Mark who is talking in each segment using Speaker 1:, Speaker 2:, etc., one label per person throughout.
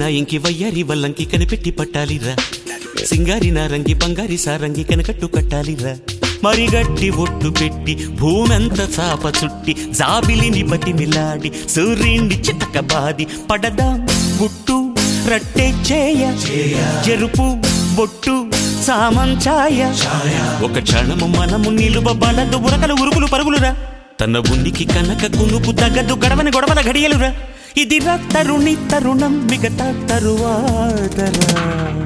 Speaker 1: నా ఇంకి వయ్యారి వల్లంకి కనిపెట్టి పట్టాలిరా సింగారి నారంగి బంగారి సారంగి కనకట్టు కట్టాలిరా మరి గట్టి ఒట్టు పెట్టి భూమంత చాప చుట్టి జాబిలిని బట్టి మిలాడి సూర్యుని చితక బాది పడదాం గుట్టు రట్టే చేయ చెరుపు బొట్టు సామంచాయ ఒక క్షణము మనము నిలువ బలదు ఉరకలు ఉరుకులు పరుగులురా తన ఉనికి కనక కునుకు తగ్గదు గడవని గొడవల ఘడియలురా ఇది రా తరుణి తరుణం మిగతా తరువాతరా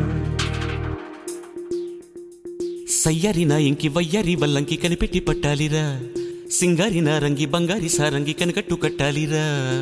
Speaker 1: సయ్యరి నా ఇంకి వయ్యారి వల్లంకి కనిపెట్టి పట్టాలిరా సింగారి నారంగి బంగారి సారంగి కనకట్టు కట్టాలిరా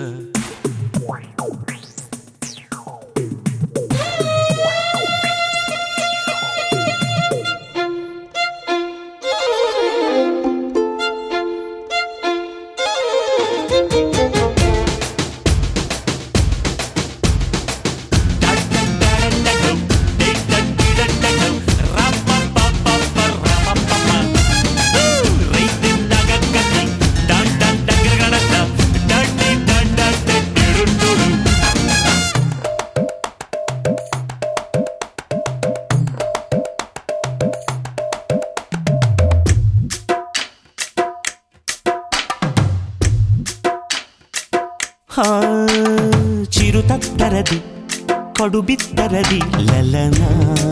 Speaker 1: హా, చిరు తత్తరది కడు బిత్తరది లలనా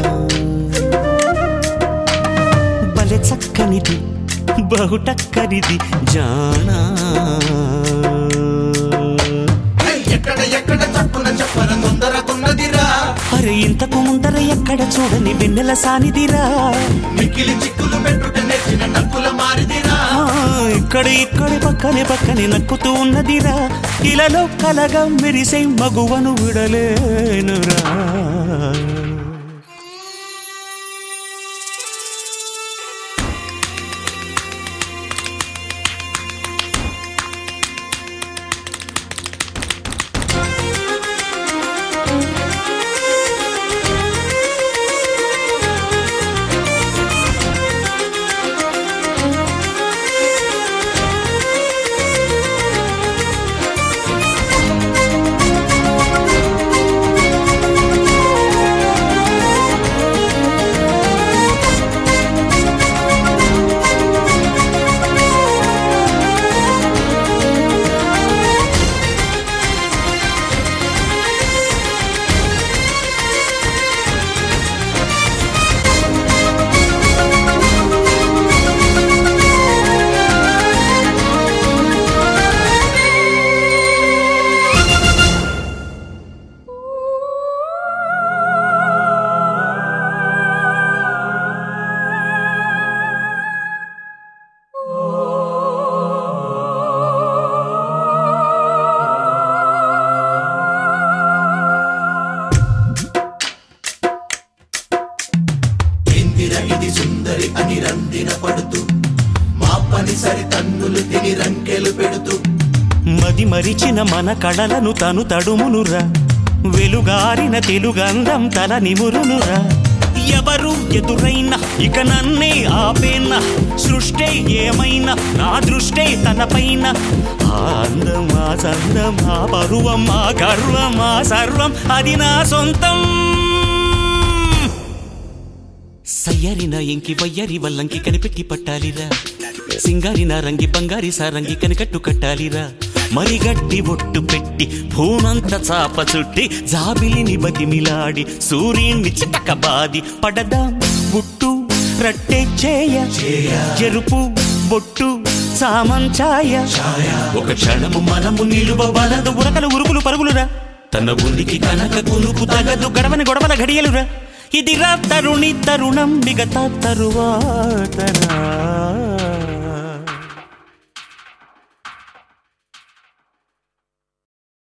Speaker 1: బలె చక్కనిది బహుటక్కనిది జానా
Speaker 2: ఎక్కడ ఎక్కడ చప్పున చెప్పన తొందరకున్నదిరా
Speaker 1: అరే ఇంతకు ముందర ఎక్కడ చూడని వెన్నెల సానిదిరా
Speaker 2: మిక్కిలి చిక్కులు పెట్టుట నెచ్చిన నక్కుల మారిదిరా
Speaker 1: ఆ, ఇక్కడ ఇక్కడ పక్కనే పక్కనే నక్కుతూ ఉన్నదిరా ఇలలో కలగా మెరిసే మగువను విడలేనురా
Speaker 2: ఇందిర ఇది సుందరి అని రందిన పడుతూ మా పని సరి తన్నులు తిని రంకెలు పెడుతూ
Speaker 1: మది మరిచిన మన కళలను తను తడుమునురా వెలుగారిన తెలుగంధం తల నిమురునురా ఎవరు ఎదురైనా ఇక నన్నే ఆపేనా సృష్టే ఏమైనా నా దృష్టే తనపైన ఆ అందం ఆ సందం ఆ పరువం ఆ గర్వం ఆ సర్వం అది నా సొంతం సయ్యారి నా ఎంకి వయ్యారి వల్లంకి కనిపెట్టి పట్టాలిరా సింగారి నారంగి బంగారి సారంగి కనికట్టు కట్టాలిరా మరి గట్టి ఒట్టు పెట్టి భూమంత చాప చుట్టి జాబిలిని బతిమిలాడి సూర్యుని చితక బాది పడదాం గుట్టు రట్టే చేయ చెరుపు బొట్టు సామంచాయ ఒక క్షణము మనము నిలువ బలదు ఉరకలు ఉరుకులు పరుగులురా తన ఉనికి కనక కునుకు తగదు గడవని గొడవల ఘడియలురా ఇది రా తరుణి తరుణం మిగతా తరువాతరా